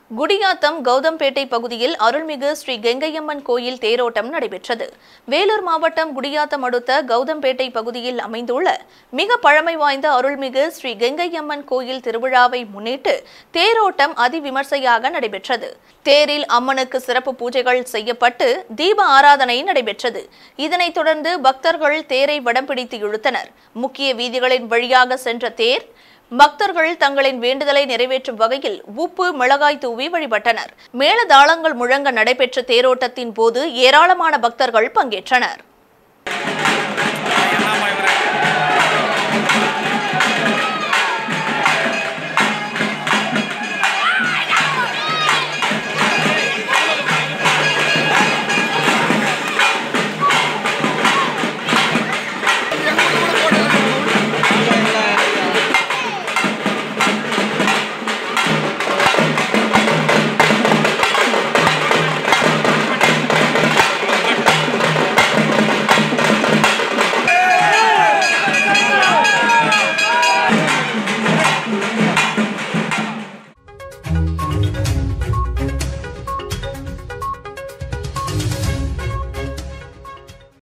குடியாத்தம் கௌதம்பேட்டை பகுதியில் அருள்மிகு ஸ்ரீ கெங்கையம்மன் கோயில் தேரோட்டம் நடைபெற்றது வேலூர் மாவட்டம் குடியாத்தம் அடுத்த கௌதம்பேட்டை பகுதியில் அமைந்துள்ள மிக பழமை வாய்ந்த அருள்மிகு ஸ்ரீ கெங்கையம்மன் கோயில் திருவிழாவை முன்னிட்டு தேரோட்டம் அதிவிமர்சையாக நடைபெற்றது தேரில் அம்மனுக்கு சிறப்பு பூஜைகள் செய்யப்பட்டு தீப ஆராதனை நடைபெற்றது இதனைத் தொடர்ந்து பக்தர்கள் தேரை வடம் பிடித்து இழுத்தனர் முக்கிய வீதிகளின் வழியாக சென்ற தேர் பக்தர்கள் தங்களின் வேண்டுதலை நிறைவேற்றும் வகையில் உப்பு மிளகாய் தூவி வழிபட்டனர் மேளதாளங்கள் முழங்க நடைபெற்ற தேரோட்டத்தின் போது ஏராளமான பக்தர்கள் பங்கேற்றனர்